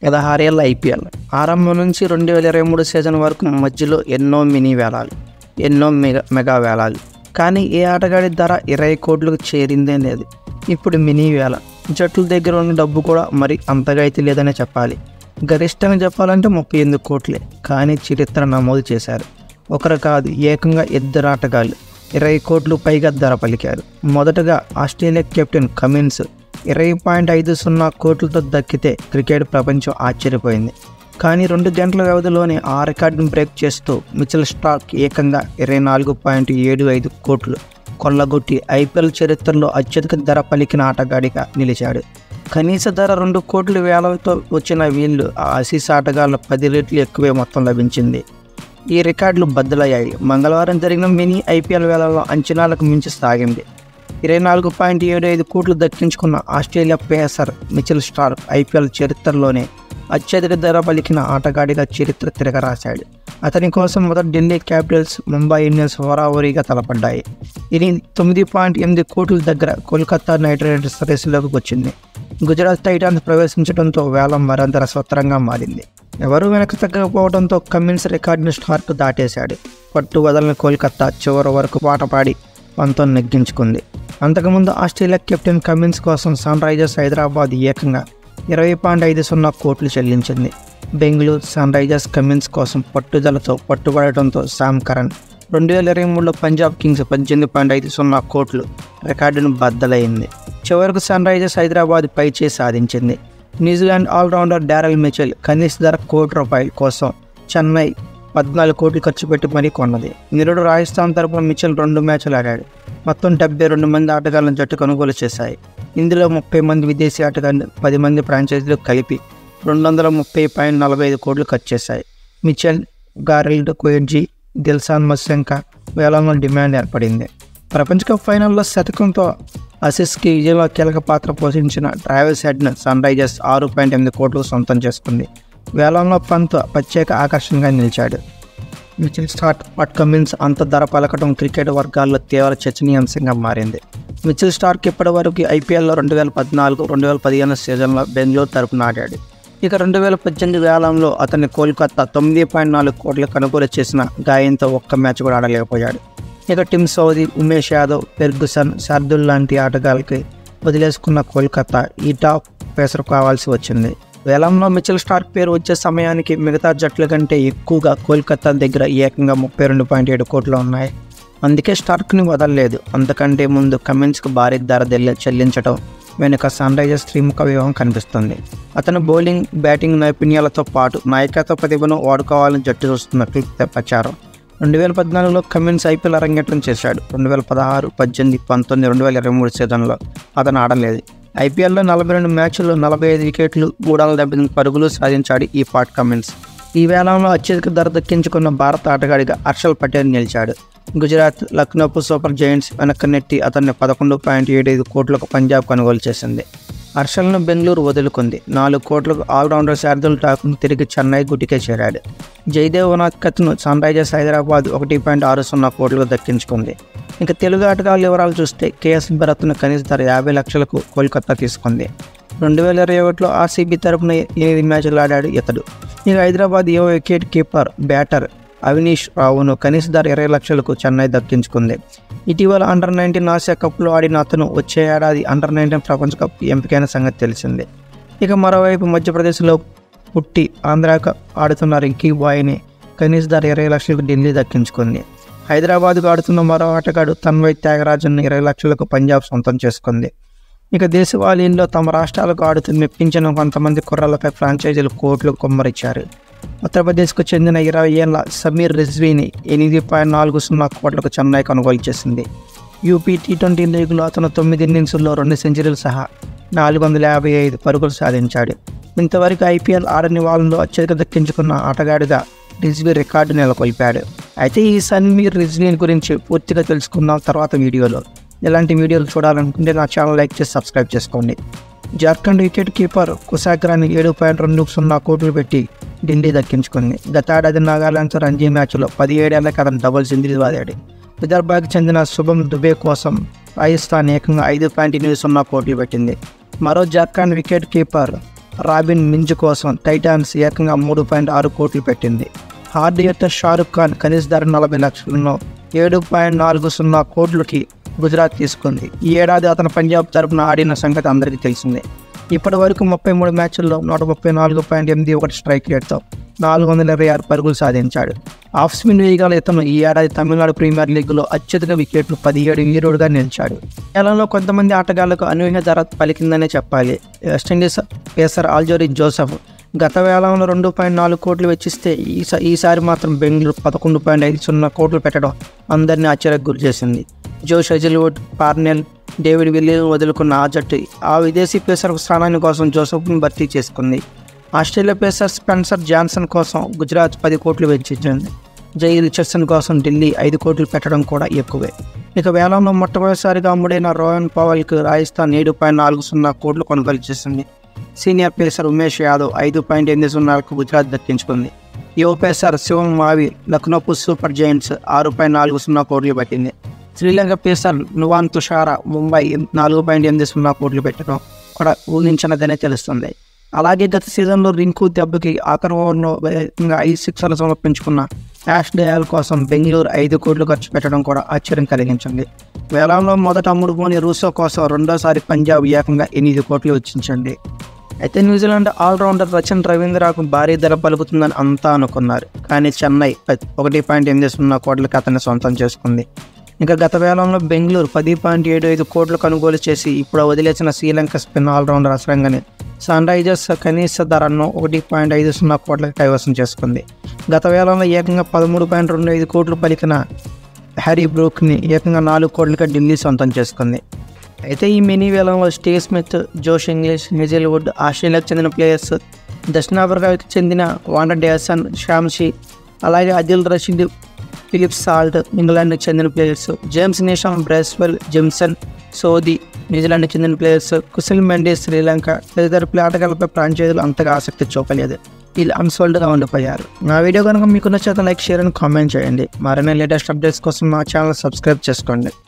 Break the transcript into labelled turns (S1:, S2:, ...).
S1: పదహారేళ్ళ IPL ఆరంభం నుంచి రెండు వేల ఇరవై మూడు సీజన్ వరకు మధ్యలో ఎన్నో మినీ వేలాలు ఎన్నో మెగా మెగా వేలాలు కానీ ఏ ఆటగాడి ధర ఇరవై కోట్లకు చేరిందే లేదు ఇప్పుడు మినీ వేల జట్ల దగ్గర ఉన్న డబ్బు కూడా మరి అంతగా అయితే లేదనే చెప్పాలి గరిష్టంగా చెప్పాలంటే ముప్పై ఎనిమిది కోట్లే కానీ చరిత్ర నమోదు చేశారు ఒకరు కాదు ఏకంగా ఇద్దరు ఆటగాళ్ళు ఇరవై కోట్లు పైగా ధర పలికారు మొదటగా ఆస్ట్రేలియా కెప్టెన్ కమిన్స్ ఇరవై పాయింట్ ఐదు సున్నా కోట్లతో దక్కితే క్రికెట్ ప్రపంచం ఆశ్చర్యపోయింది కానీ రెండు గంటల వ్యవధిలోనే ఆ రికార్డును బ్రేక్ చేస్తూ మిచిల్ స్టాక్ ఏకంగా ఇరవై నాలుగు పాయింట్ ఏడు ఐదు కోట్లు కొల్లగొట్టి ఐపీఎల్ చరిత్రలో అత్యధిక ధర పలికిన ఆటగాడిగా నిలిచాడు కనీస ధర రెండు కోట్ల వేలతో వచ్చిన వీళ్ళు ఆ ఆసీస్ ఆటగాళ్ళ పది రెట్లు ఎక్కువే మొత్తం లభించింది ఈ రికార్డులు బద్దలయ్యాయి మంగళవారం జరిగిన మినీ ఐపీఎల్ వేళలో అంచనాలకు మించి సాగింది ఇరవై నాలుగు పాయింట్ ఏడు ఐదు కోట్లు దక్కించుకున్న Australia pacer Mitchell Starc IPL చరిత్రలోనే అత్యధిక ధర పలికిన ఆటగాడిగా చరిత్ర తిరగరాశాడు అతని కోసం మొదట ఢిల్లీ క్యాపిటల్స్ ముంబై ఇండియన్స్ హోరాహోరీగా తలపడ్డాయి ఇది తొమ్మిది పాయింట్ ఎనిమిది కోట్ల దగ్గర కోల్కతా నైట్ రైడర్స్ రేసులోకి వచ్చింది గుజరాత్ టైటాన్స్ ప్రవేశించడంతో వేలం మరింత రసవత్తరంగా మారింది ఎవరూ వెనక్కి తగ్గకపోవడంతో కమిన్స్ రికార్డును స్టార్క్ దాటేశాడు పట్టు వదలని కోల్కతా చివరి వరకు పాటపాడి పంతం నెగ్గించుకుంది అంతకుముందు ఆస్ట్రేలియా కెప్టెన్ కమిన్స్ కోసం సన్ రైజర్స్ హైదరాబాద్ ఏకంగా ఇరవై పాయింట్ ఐదు సున్నా కోట్లు చెల్లించింది బెంగళూరు సన్ రైజర్స్ కమిన్స్ కోసం పట్టుదలతో పట్టుబడటంతో శామ్ కరణ్ రెండు వేల ఇరవై మూడులో పంజాబ్ కింగ్స్ పద్దెనిమిది పాయింట్ ఐదు సున్నా కోట్లు రికార్డును బద్దలైంది చివరకు సన్ రైజర్స్ హైదరాబాద్ పైచే సాధించింది న్యూజిలాండ్ ఆల్రౌండర్ డారెల్ మిచెల్ కనీస ధర కోటి రూపాయల కోసం చెన్నై పద్నాలుగు కోట్లు ఖర్చు పెట్టి మరీ కొన్నది నిరుడు రాజస్థాన్ తరపున మిచెల్ రెండు మ్యాచ్లు ఆడాడు మొత్తం డెబ్బై రెండు మంది ఆటగాళ్లను జట్టు కొనుగోలు చేశాయి ఇందులో ముప్పై మంది విదేశీ ఆటగాళ్లు పది మంది ఫ్రాంచైజీలు కలిపి రెండు వందల ముప్పై పాయింట్ నలభై ఐదు కోట్లు ఖర్చు చేశాయి మిచెల్ గారెల్డ్ కోయడ్జీ దిల్సాన్ మస్సెంక వేలంలో డిమాండ్ ఏర్పడింది ప్రపంచ కప్ ఫైనల్లో శతకంతో అసిస్కి విజయంలో కీలక పాత్ర పోషించిన ట్రావెల్స్ హెడ్ను సన్ రైజర్స్ ఆరు పాయింట్ ఎనిమిది కోట్లకు సొంతం చేసుకుంది వేలంలో పంత్ ప్రత్యేక ఆకర్షణగా నిలిచాడు మిచిల్ స్టార్ట్ పట్ కమిన్స్ అంత ధర పలకటం క్రికెట్ వర్గాల్లో తీవ్ర చర్చనీయాంశంగా మారింది మిచిల్ స్టార్క్ ఇప్పటివరకు ఐపీఎల్లో రెండు వేల పద్నాలుగు రెండు వేల పదిహేను సీజన్లో బెంగళూరు తరపున ఆడాడు ఇక రెండు వేల పద్దెనిమిది వేలంలో అతన్ని కోల్కతా తొమ్మిది పాయింట్ నాలుగు కోట్ల కొనుగోలు చేసిన గాయంతో ఒక్క మ్యాచ్ కూడా ఆడలేకపోయాడు ఇక Tim Southee Umesh Yadav Ferguson Shardul లాంటి ఆటగాళ్ళకి వదిలేసుకున్న కోల్కతా ఈ టాప్ పేసర్ కావాల్సి వచ్చింది వేలంలో మిచిల్ స్టార్క్ పేరు వచ్చే సమయానికి మిగతా జట్ల కంటే ఎక్కువగా కోల్కతా దగ్గర ఏకంగా ముప్పై రెండు పాయింట్ ఏడు కోట్లు ఉన్నాయి అందుకే స్టార్క్ని వదలలేదు అంతకంటే ముందు కమిన్స్కు భారీ ధర దెల్ల- చెల్లించడం వెనుక సన్ రైజర్స్ త్రిముఖ వ్యూహం కనిపిస్తుంది అతను బౌలింగ్ బ్యాటింగ్ నైపుణ్యాలతో పాటు నాయకత్వ ప్రతిభను వాడుకోవాలని జట్టు చూస్తున్నట్లు ప్రచారం రెండు వేల పద్నాలుగులో కమిన్స్ ఐపీఎల్ అరంగేట్రం చేశాడు రెండు వేల పదహారు పద్దెనిమిది పంతొమ్మిది రెండు వేల ఇరవై మూడు సీజన్లో అతను ఆడలేదు ఐపీఎల్లో నలభై రెండు మ్యాచ్ల్లో నలభై ఐదు వికెట్లు మూడు వందల డెబ్బై ఎనిమిది పరుగులు సాధించాడు ఈ పాట్ కమిన్స్ ఈ వేలంలో అత్యధిక ధర దక్కించుకున్న భారత ఆటగాడిగా హర్షల్ పటేల్ నిలిచాడు గుజరాత్ లక్నోపు సూపర్ జైంట్స్ వెనక్కి నెట్టి అతన్ని పదకొండు పాయింట్ ఏడు ఐదు కోట్లకు పంజాబ్ కొనుగోలు చేసింది హర్షల్ను బెంగళూరు వదులుకుంది నాలుగు కోట్లకు ఆల్రౌండర్ శార్దుల్ ఠాకూర్ తిరిగి చెన్నై గుటికే చేరాడు జయదేవ్ ఉనాత్కత్ను సన్ రైజర్స్ హైదరాబాద్ ఒకటి పాయింట్ ఆరు సున్నా కోట్లకు దక్కించుకుంది ఇంకా తెలుగు ఆటగాళ్ళ వివరాలు చూస్తే కేఎస్ భరత్ను కనీస ధర యాభై లక్షలకు కోల్కతా తీసుకుంది రెండు వేల ఇరవై ఒకటిలో ఆర్సీబీ తరపున ఎనిమిది మ్యాచ్లు ఆడాడు ఇతడు ఇక హైదరాబాద్ యువ వికెట్ కీపర్ బ్యాటర్ అవినీష్ రావును కనీస ధర ఇరవై లక్షలకు చెన్నై దక్కించుకుంది ఇటీవల అండర్ నైన్టీన్ ఆసియా కప్లో ఆడిన అతను వచ్చే ఏడాది అండర్ నైన్టీన్ ప్రపంచ కప్ ఎంపికైన సంగతి తెలిసిందే ఇక మరోవైపు మధ్యప్రదేశ్లో పుట్టి ఆంధ్రాకు ఆడుతున్న రింకీ బాయ్ని కనీస ధర ఇరవై లక్షలకు ఢిల్లీ దక్కించుకుంది హైదరాబాద్కు ఆడుతున్న మరో ఆటగాడు తన్వయ్ త్యాగరాజన్ను ఇరవై లక్షలకు పంజాబ్ సొంతం చేసుకుంది ఇక దేశవాళీల్లో తమ రాష్ట్రాలకు ఆడుతూ మెప్పించిన కొంతమంది కుర్రాలపై ఫ్రాంచైజీలు కోట్లు కొమ్మరిచ్చారు ఉత్తరప్రదేశ్కు చెందిన ఇరవై ఏళ్ల సమీర్ రిజ్వీని ఎనిమిది పాయింట్ నాలుగు సున్నా కోట్లకు చెన్నై కొనుగోలు చేసింది యూపీ టీ ట్వంటీ లీగ్లో అతను తొమ్మిది ఇన్నింగ్స్లో రెండు సెంచరీలు సహా నాలుగు వందల యాభై ఐదు పరుగులు సాధించాడు ఇంతవరకు ఐపీఎల్ ఆడని వాళ్ళలో అత్యధిక దక్కించుకున్న ఆటగాడిగా రిజ్వీ రికార్డు నెలకొల్పాడు అయితే ఈ సన్మీర్ రిజ్వీన్ గురించి పూర్తిగా తెలుసుకుందాం తర్వాత వీడియోలో ఇలాంటి వీడియోలు చూడాలనుకుంటే నా ఛానల్ లైక్ చేసి సబ్స్క్రైబ్ చేసుకోండి జార్ఖండ్ వికెట్ కీపర్ కుశాగ్రాని ఏడు పాయింట్ రెండు సున్నా కోట్లు పెట్టి ఢిల్లీ దక్కించుకుంది గతేడాది నాగాలాండ్తో రంజీ మ్యాచ్లో పదిహేడేళ్లకి అతను డబుల్ సెంచరీ వాడాడు విదర్భాకి చెందిన శుభం దుబే కోసం రాజస్థాన్ ఏకంగా ఐదు పాయింట్ ఎనిమిది సున్నా కోట్లు పెట్టింది మరో జార్ఖండ్ వికెట్ కీపర్ రాబిన్ మింజ్ కోసం టైటాన్స్ ఏకంగా మూడు పాయింట్ ఆరు కోట్లు పెట్టింది హార్డ్ యొక్క షారుఖ్ ఖాన్ కనీస ధర నలభై లక్షలను ఏడు పాయింట్ నాలుగు సున్నా కోట్లకి గుజరాత్ తీసుకుంది ఈ ఏడాది అతను పంజాబ్ తరపున ఆడిన సంగతి అందరికీ తెలిసిందే ఇప్పటి వరకు ముప్పై మూడు మ్యాచ్ల్లో నూట ముప్పై నాలుగు పాయింట్ ఎనిమిది ఒకటి స్ట్రైక్ రేట్తో నాలుగు వందల ఇరవై ఆరు పరుగులు సాధించాడు ఆఫ్ స్పిన్ వేయగల ఇతను ఈ ఏడాది తమిళనాడు ప్రీమియర్ లీగ్లో అత్యధిక వికెట్లు పదిహేడు వీరుడుగా నిలిచాడు కేరళలో కొంతమంది ఆటగాళ్లకు అనూహ్య ధర పలికిందనే చెప్పాలి వెస్టిండీస్ పేసర్ ఆల్జోరీ జోసెఫ్ గత వేలంలో రెండు పాయింట్ నాలుగు కోట్లు వెచ్చిస్తే ఈసా ఈసారి మాత్రం బెంగళూరు పదకొండు పాయింట్ ఐదు సున్నా కోట్లు పెట్టడం అందరినీ ఆశ్చర్యకు గురి చేసింది జో షజిల్వుడ్ పార్నెల్ డేవిడ్ విల్లియన్ వదులుకున్న ఆ జట్టు ఆ విదేశీ పేసర్ స్థానాన్ని కోసం జోసెఫ్ను భర్తీ చేసుకుంది ఆస్ట్రేలియా పేసర్ స్పెన్సర్ జాన్సన్ కోసం గుజరాత్ పది కోట్లు వెచ్చించింది జై రిచర్డ్సన్ కోసం ఢిల్లీ ఐదు కోట్లు పెట్టడం కూడా ఎక్కువే ఇక వేలంలో మొట్టమొదటిసారిగా అమ్ముడైన రోహన్ పవల్కి రాజస్థాన్ ఏడు పాయింట్ నాలుగు సున్నా కోట్లు కొనుగోలు చేసింది సీనియర్ పేసర్ ఉమేష్ యాదవ్ ఐదు పాయింట్ ఎనిమిది సున్నాలకు గుజరాత్ దక్కించుకుంది యువ పేసర్ శివం మావి లక్నోపు సూపర్ జైంట్స్ ఆరు పాయింట్ నాలుగు సున్నా కోట్లు పెట్టింది శ్రీలంక పేసర్ నువాన్ తుషార ముంబై నాలుగు పాయింట్ ఎనిమిది సున్నా కోట్లు పెట్టడం కూడా ఊహించినదనే తెలుస్తుంది అలాగే గత సీజన్లో రింకు దెబ్బకి ఆఖరి ఓవర్లో వేగంగా ఐదు సిక్సర్లు సమర్పించుకున్న యాష్ డయాల్ కోసం బెంగళూరు ఐదు కోట్లు ఖర్చు పెట్టడం కూడా ఆశ్చర్యం కలిగించింది వేలంలో మొదట అమ్ముడుపోని రూసో కోసం రెండోసారి పంజాబ్ ఏకంగా ఎనిమిది కోట్లు వెచ్చించండి అయితే న్యూజిలాండ్ ఆల్రౌండర్ రచన్ రవీంద్రకు భారీ ధర పలుకుతుందని అంతా అనుకున్నారు కానీ చెన్నై ప- ఒకటి పాయింట్ ఎనిమిది సున్నా కోట్లకి అతన్ని సొంతం చేసుకుంది ఇంకా గత వేలంలో బెంగళూరు పది పాయింట్ ఏడు ఐదు కోట్లు కొనుగోలు చేసి ఇప్పుడు వదిలేసిన శ్రీలంక స్పిన్ ఆల్రౌండర్ అసరంగానే సన్ రైజర్స్ కనీస ధరను ఒకటి పాయింట్ ఐదు సున్నా కోట్లకి కైవసం చేసుకుంది గత వేలంలో ఏకంగా పదమూడు పాయింట్ రెండు ఐదు కోట్లు పలికిన హ్యారీ బ్రూక్ని ఏకంగా నాలుగు కోట్లకి ఢిల్లీ సొంతం చేసుకుంది అయితే ఈ మినీ వేలంలో స్టీవ్ స్మిత్ జోష్ ఇంగ్లీష్ న్యూజిల్వుడ్ ఆస్ట్రేలియాకు చెందిన ప్లేయర్స్ దక్షిణాఫ్రికాకి చెందిన వాండర్ డేసన్ షామ్షీ అలాగే అదిల్ రషీద్ ఫిలిప్ సాల్ట్ ఇంగ్లాండ్కి చెందిన ప్లేయర్స్ జేమ్స్ నేషాం బ్రెస్వెల్ జిమ్సన్ సోది న్యూజిలాండ్కి చెందిన ప్లేయర్స్ కుశల్ మెండేస్ శ్రీలంక తదితర ఆటగాళ్లపై ప్రాంచీయులు అంతగా ఆసక్తి చూపలేదు వీళ్ళు అన్సోల్డ్గా ఉండిపోయారు నా వీడియో కనుక మీకు నచ్చితే లైక్ షేర్ అండ్ కామెంట్ చేయండి మరిన్ని లేటెస్ట్ అప్డేట్స్ కోసం మా ఛానల్ సబ్స్క్రైబ్ చేసుకోండి